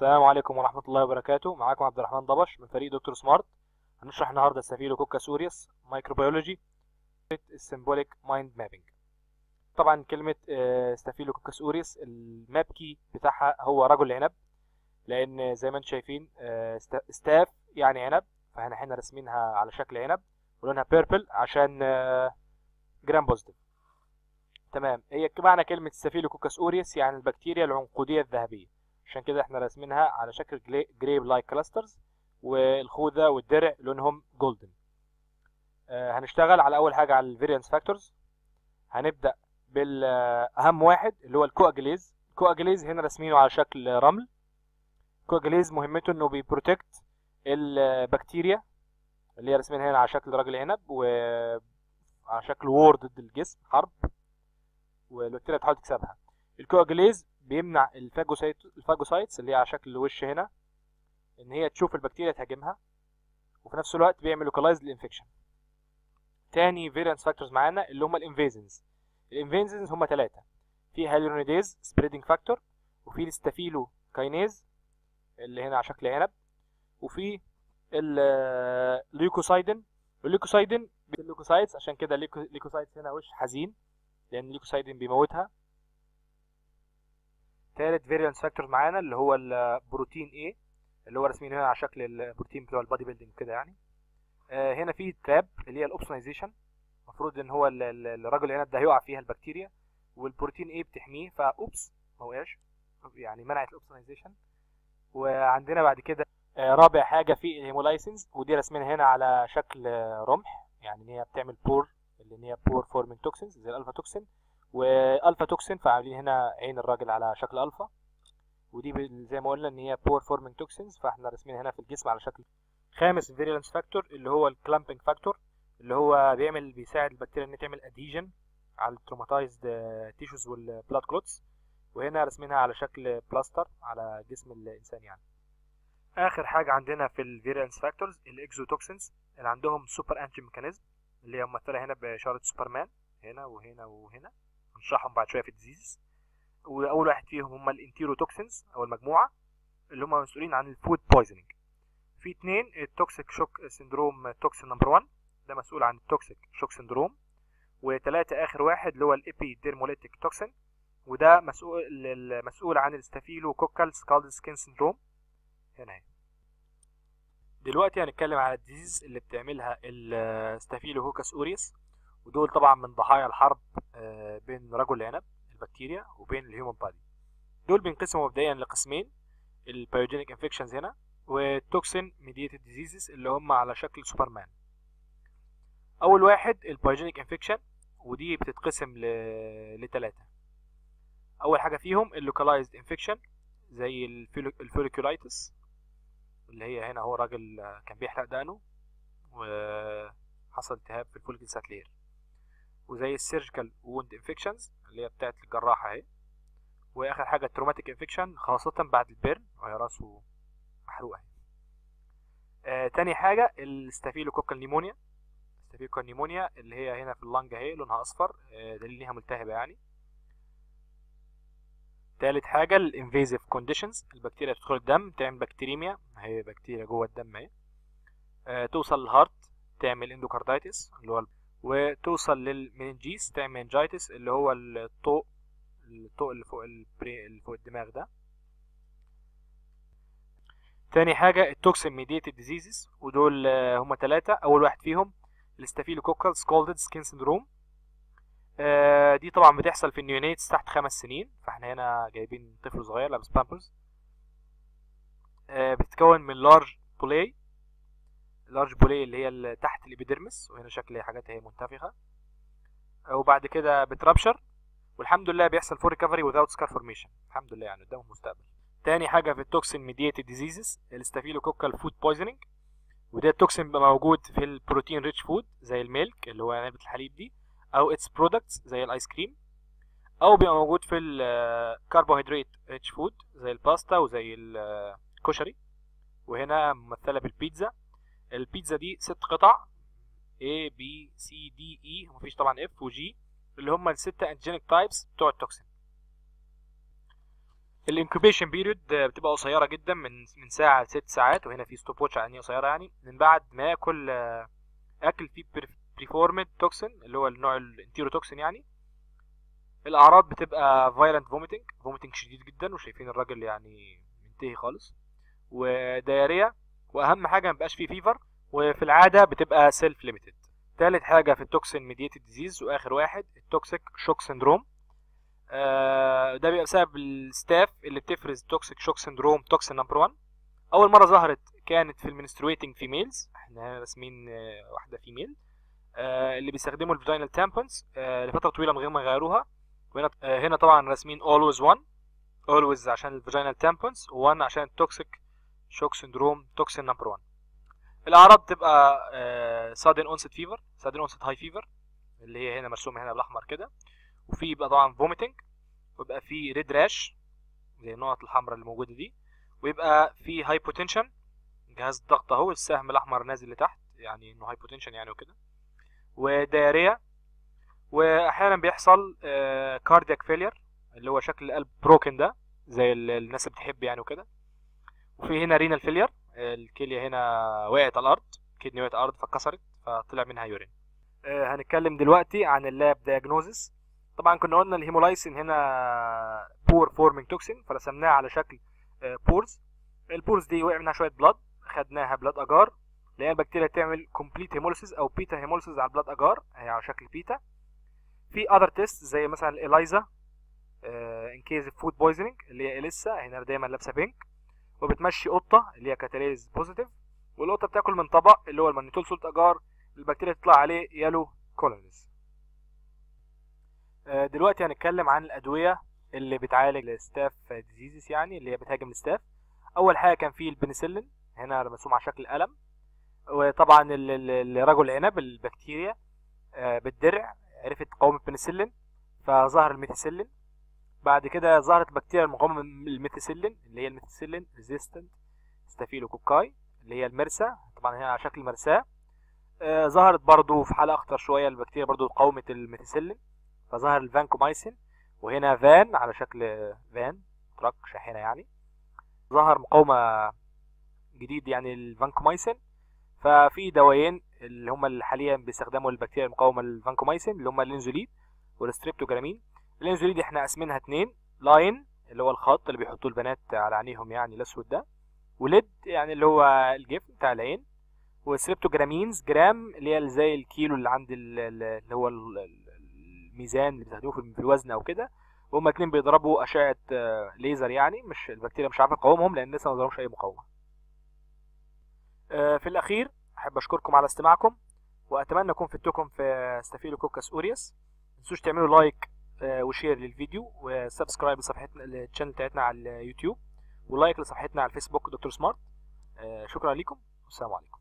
السلام عليكم ورحمة الله وبركاته معاكم عبد الرحمن ضبش من فريق دكتور سمارت هنشرح النهاردة ستافيلوكوكا سوريوس مايكروبيولوجي السيمبوليك مايند مابينج طبعا كلمة ستافيلوكوكا سوريوس الماب كي بتاعها هو رجل العنب لأن زي ما انتم شايفين ستاف يعني عنب فاحنا احنا راسمينها على شكل عنب ولونها بيربل عشان جرام بوزيتيف تمام هي معنى كلمة ستافيلوكوكاس اوريوس يعني البكتيريا العنقودية الذهبية عشان كده احنا راسمينها على شكل جريب لايك كلاسترز والخوذة والدرع لونهم جولدن آه هنشتغل على اول حاجة على الفيريانس فاكتورز هنبدأ بالاهم واحد اللي هو الكواجليز الكواجليز هنا راسمينه على شكل رمل الكواجليز مهمته انه بيبروتكت البكتيريا اللي هي راسمينها هنا على شكل راجل عنب وعلى شكل وور ضد الجسم حرب والبكتيريا بتحاول تكسبها الكواجليز بيمنع الفاجوسايت الفاجوسايتس اللي هي على شكل وش هنا ان هي تشوف البكتيريا تهاجمها وفي نفس الوقت بيعمل لوكالايز للانفكشن تاني فيرنس فاكتورز معانا اللي هم الانفيزنز الانفيزنز هم ثلاثه في هاليورونيديز سبريدنج فاكتور وفي الستافيلو كاينيز اللي هنا على شكل عنب وفي الليوكوسايدن الليوكوسايدن الليوكوسايتس عشان كده الليوكوسايتس هنا وش حزين لان الليوكوسايدين بيموتها تالت فيريانس فاكتور معانا اللي هو البروتين A اللي هو رسمين هنا على شكل البروتين بتوع البادي بيلدينج كده يعني آه هنا في تراب اللي هي الاوبسونايزيشن المفروض ان هو الراجل العنب ده هيقع فيها البكتيريا والبروتين A بتحميه فاوبس ما وقعش يعني منعت الاوبسونايزيشن وعندنا بعد كده آه رابع حاجه في الهيمولايسنز ودي رسمينها هنا على شكل رمح يعني ان هي بتعمل بور اللي هي بور فورمينج توكسينز زي الالفا توكسين والفا توكسين فعاملين هنا عين الراجل على شكل الفا ودي زي ما قلنا ان هي بور فورمينج توكسينز فاحنا راسمين هنا في الجسم على شكل خامس فيريلانس فاكتور اللي هو الكلامبنج فاكتور اللي هو بيعمل بيساعد البكتيريا ان تعمل اديجن على التروماتايزد تيشوز والبلاد كلوتس وهنا راسمينها على شكل بلاستر على جسم الانسان يعني اخر حاجه عندنا في الفيريلانس فاكتورز الاكزوتوكسينز اللي عندهم سوبر انتي ميكانيزم اللي هي ممثله هنا باشاره سوبرمان هنا وهنا وهنا هنشرحهم بعد شويه في الديزيز واول واحد فيهم هم الانتيروتوكسينز او المجموعه اللي هم مسؤولين عن الفود بويزنينج في اثنين التوكسيك شوك سندروم توكسين نمبر 1 ده مسؤول عن التوكسيك شوك سندروم وثلاثة اخر واحد اللي هو الابي ديرموليتيك توكسين وده مسؤول المسؤول عن الستافيلو كوكال سكالد سكين سندروم هنا اهي دلوقتي هنتكلم على الديزيز اللي بتعملها الستافيلوكوكاس اوريوس ودول طبعا من ضحايا الحرب بين رجل العنب البكتيريا وبين الهيومن بادي دول بينقسموا مبدئيا لقسمين البيوجينيك انفكشنز هنا والتوكسين ميديتد ديزيزز اللي هم على شكل سوبرمان اول واحد البيوجينيك انفكشن ودي بتتقسم لثلاثه اول حاجه فيهم اللوكالايزد انفكشن زي الفوليكولايتس اللي هي هنا هو راجل كان بيحرق دقنه وحصل التهاب في الفوليكل ساتلير وزي السيرجيكال ووند انفكشنز اللي هي بتاعت الجراحة اهي واخر حاجة التروماتيك انفكشن خاصة بعد البيرن وهي راسه محروقة آه تاني حاجة الستافيلوكوكال نيمونيا الستافيلوكوكال نيمونيا اللي هي هنا في اللنج اهي لونها اصفر آه دليل انها ملتهبة يعني تالت حاجة الانفيزيف كونديشنز البكتيريا بتدخل الدم تعمل بكتيريميا هي بكتيريا جوه الدم اهي آه توصل للهارت تعمل اندوكاردايتس اللي هو وتوصل للمننجيس تعمل مننجايتس اللي هو الطوق الطوق اللي فوق البري اللي فوق الدماغ ده تاني حاجة التوكسين ميديتد ديزيزز ودول هما ثلاثة أول واحد فيهم الستافيلوكوكال سكولدد سكين سندروم آه دي طبعا بتحصل في النيونيتس تحت خمس سنين فاحنا هنا جايبين طفل صغير لابس بامبرز آه بتتكون من لارج بولاي لارج بولاي اللي هي اللي تحت الابيديرمس وهنا شكل حاجات هي منتفخه وبعد كده بترابشر والحمد لله بيحصل فور ريكفري without سكار فورميشن الحمد لله يعني قدامهم مستقبل تاني حاجه في التوكسين ميديتد ديزيزز الستافيلوكوكال فود بويزنينج وده التوكسين بيبقى موجود في البروتين ريتش فود زي الميلك اللي هو علبه الحليب دي او اتس برودكتس زي الايس كريم او بيبقى موجود في الكربوهيدرات ريتش فود زي الباستا وزي الكشري وهنا ممثله بالبيتزا البيتزا دي ست قطع A B C D E ومفيش طبعا F و G اللي هم الستة انجينيك تايبس بتوع التوكسين الانكوبيشن بيريود بتبقى قصيره جدا من من ساعه لست ساعات وهنا في ستوب واتش يعني قصيره يعني من بعد ما ياكل آه، اكل فيه بريفورمد توكسين اللي هو النوع الانتيروتوكسين يعني الاعراض بتبقى فايلنت فوميتنج فوميتنج شديد جدا وشايفين الراجل يعني منتهي خالص ودايريا واهم حاجه ما بيبقاش فيه فيفر وفي العاده بتبقى سيلف ليميتد تالت حاجه في التوكسين ميديتد ديزيز واخر واحد التوكسيك شوك سندروم آه ده بيبقى بسبب الستاف اللي بتفرز توكسيك شوك سندروم توكسين نمبر 1 اول مره ظهرت كانت في المنسترويتنج فيميلز احنا هنا راسمين آه واحده فيميل آه اللي بيستخدموا الفاجينال تامبونز آه لفتره طويله من غير ما يغيروها وهنا آه هنا طبعا راسمين always one always عشان الفاجينال تامبونز و1 عشان التوكسيك شوك سندروم توكسين نمبر 1 الاعراض بتبقى sudden onset fever sudden onset high fever اللي هي هنا مرسومه هنا بالاحمر كده وفي يبقى طبعا vomiting ويبقى في ريد راش زي النقط الحمراء اللي موجوده دي ويبقى في هايبوتنشن جهاز الضغط اهو السهم الاحمر نازل لتحت يعني انه هايبوتنشن يعني وكده ودايريا واحيانا بيحصل كاردياك فيلير اللي هو شكل القلب بروكن ده زي الناس اللي بتحب يعني وكده وفي هنا رينال فيلير الكليه هنا وقعت على الارض كدني وقعت على الارض فاتكسرت فطلع منها يورين آه هنتكلم دلوقتي عن اللاب دياجنوزس طبعا كنا قلنا الهيمولايسين هنا بور فورمينج توكسين فرسمناها على شكل آه بورز البورز دي وقع منها شويه بلاد خدناها بلاد اجار لان البكتيريا تعمل كومبليت هيموليسيس او بيتا هيموليسيس على البلاد اجار هي على شكل بيتا في اذر تيست زي مثلا الاليزا ان كيز فود بويزنينج اللي هي اليسا هنا دايما لابسه بينك وبتمشي قطه اللي هي كاتاليز بوزيتيف والقطه بتاكل من طبق اللي هو المانيتول سولت اجار البكتيريا تطلع عليه يالو كولونيز دلوقتي هنتكلم عن الادويه اللي بتعالج الستاف ديزيزز يعني اللي هي بتهاجم الستاف اول حاجه كان في البنسلين هنا مرسوم على شكل قلم وطبعا الرجل العنب البكتيريا بالدرع عرفت تقاوم البنسلين فظهر الميثيسيلين بعد كده ظهرت بكتيريا المقاومه للميثيسيلين اللي هي الميثيسيلين ريزيستنت ستافيلوكوكاي اللي هي المرسى طبعا هنا على شكل مرساه آه ظهرت برضو في حاله اخطر شويه البكتيريا برضو قاومت الميثيسيلين فظهر الفانكومايسين وهنا فان على شكل فان تراك شاحنه يعني ظهر مقاومه جديد يعني الفانكومايسين ففي دوايين اللي هم اللي حاليا بيستخدموا البكتيريا المقاومه للفانكومايسين اللي هم الانزوليد والستريبتوجرامين الانزوليد احنا قاسمينها اتنين لاين اللي هو الخط اللي بيحطوه البنات على عينيهم يعني الاسود ده وليد يعني اللي هو الجفن بتاع العين والسريبتوجرامينز جرام اللي هي زي الكيلو اللي عند اللي هو الميزان اللي بيستخدموه في الوزن او كده وهما اتنين بيضربوا اشعه ليزر يعني مش البكتيريا مش عارفه تقاومهم لان لسه ما ضربهمش اي مقاومه في الاخير احب اشكركم على استماعكم واتمنى اكون فدتكم في ستافيلوكوكس اوريوس متنسوش تعملوا لايك وشير للفيديو وسبسكرايب لصفحتنا الشانل بتاعتنا على اليوتيوب ولايك لصفحتنا على الفيسبوك دكتور سمارت شكرا لكم والسلام عليكم